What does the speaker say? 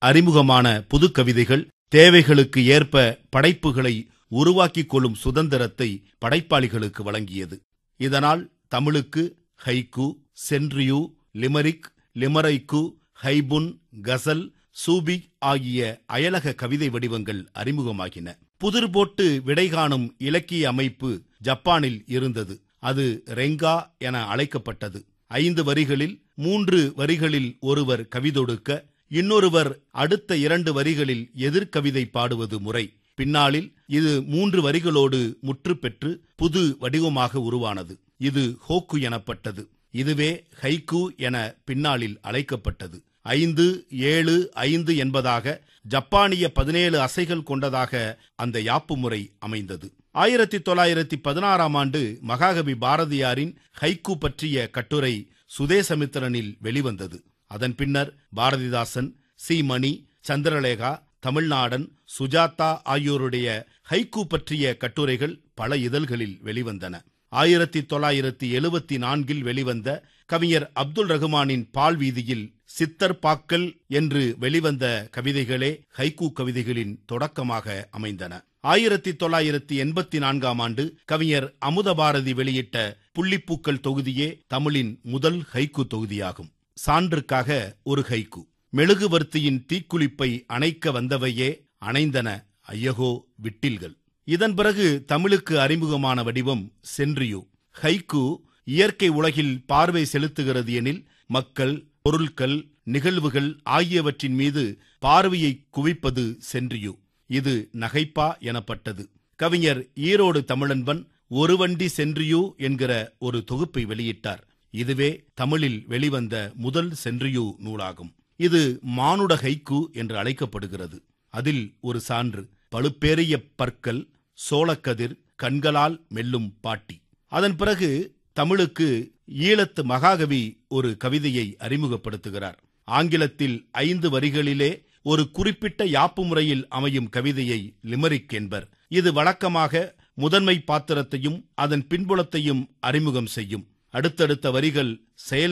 அறிமுகமான புதுக்கவிதைகள் தேவைகளுக்கு ஏற்ப படைப்புகளை உருவாக்கிக் கொள்ளும் சுதந்திரத்தை படைப்பாளிகளுக்கு வழங்கியது இதனால் தமிழுக்கு ஹைக்கு சென்ட்ரியூ லிமரிக் லிமரைக்கு ஹைபுன் கசல் சூபி ஆகிய அயலக கவிதை வடிவங்கள் அறிமுகமாகின புதிர் போட்டு விடைகாணும் இலக்கிய அமைப்பு ஜப்பானில் இருந்தது அது ரெங்கா என அழைக்கப்பட்டது ஐந்து வரிகளில் மூன்று வரிகளில் ஒருவர் கவிதொடுக்க இன்னொருவர் அடுத்த இரண்டு வரிகளில் எதிர்கவிதை பாடுவது முறை பின்னாளில் இது மூன்று வரிகளோடு முற்று பெற்று புது வடிவமாக உருவானது இது ஹோக்கு எனப்பட்டது இதுவே ஹைக்கு என பின்னாளில் அழைக்கப்பட்டது ஐந்து ஏழு ஐந்து என்பதாக ஜப்பானிய பதினேழு அசைகள் கொண்டதாக அந்த யாப்பு முறை அமைந்தது ஆயிரத்தி தொள்ளாயிரத்தி பதினாறாம் ஆண்டு மகாகவி பாரதியாரின் ஹைக்கு பற்றிய கட்டுரை சுதேசமித்திரனில் வெளிவந்தது அதன் பின்னர் பாரதிதாசன் சி மணி சந்திரலேகா தமிழ்நாடன் சுஜாதா ஆகியோருடைய ஹைக்கு பற்றிய கட்டுரைகள் பல இதழ்களில் வெளிவந்தன ஆயிரத்தி தொள்ளாயிரத்தி எழுபத்தி நான்கில் வெளிவந்த கவிஞர் அப்துல் ரகுமானின் பால் வீதியில் சித்தர் பாக்கல் என்று வெளிவந்த கவிதைகளே ஹைக்கூ கவிதைகளின் தொடக்கமாக அமைந்தன ஆயிரத்தி தொள்ளாயிரத்தி எண்பத்தி நான்காம் ஆண்டு கவிஞர் அமுதபாரதி வெளியிட்ட புள்ளிப்பூக்கள் தொகுதியே தமிழின் முதல் ஹைக்கு தொகுதியாகும் சான்றுக்காக ஒரு ஹைக்கு மெழுகுவர்த்தியின் தீக்குளிப்பை அணைக்க வந்தவையே அணைந்தன ஐயகோ விட்டில்கள் இதன் பிறகு தமிழுக்கு அறிமுகமான வடிவம் சென்றியு ஹைக்கு இயற்கை உலகில் பார்வை செலுத்துகிறது எனில் மக்கள் பொருட்கள் நிகழ்வுகள் ஆகியவற்றின் மீது பார்வையை குவிப்பது சென்றியு இது நகைப்பா எனப்பட்டது கவிஞர் ஈரோடு தமிழன்பன் ஒரு வண்டி சென்றியு என்கிற ஒரு தொகுப்பை வெளியிட்டார் இதுவே தமிழில் வெளிவந்த முதல் சென்றியு நூலாகும் இது மானுட ஹைக்கு என்று அழைக்கப்படுகிறது அதில் ஒரு சான்று பழுப்பேறிய பற்கள் சோளக்கதிர் கண்களால் மெல்லும் பாட்டி அதன் பிறகு தமிழுக்கு ஈழத்து மகாகவி ஒரு கவிதையை அறிமுகப்படுத்துகிறார் ஆங்கிலத்தில் ஐந்து வரிகளிலே ஒரு குறிப்பிட்ட யாப்பு முறையில் அமையும் கவிதையை லிமரிக் என்பர் இது வழக்கமாக முதன்மை பாத்திரத்தையும் அதன் பின்புலத்தையும் அறிமுகம் செய்யும் அடுத்தடுத்த வரிகள் செயல்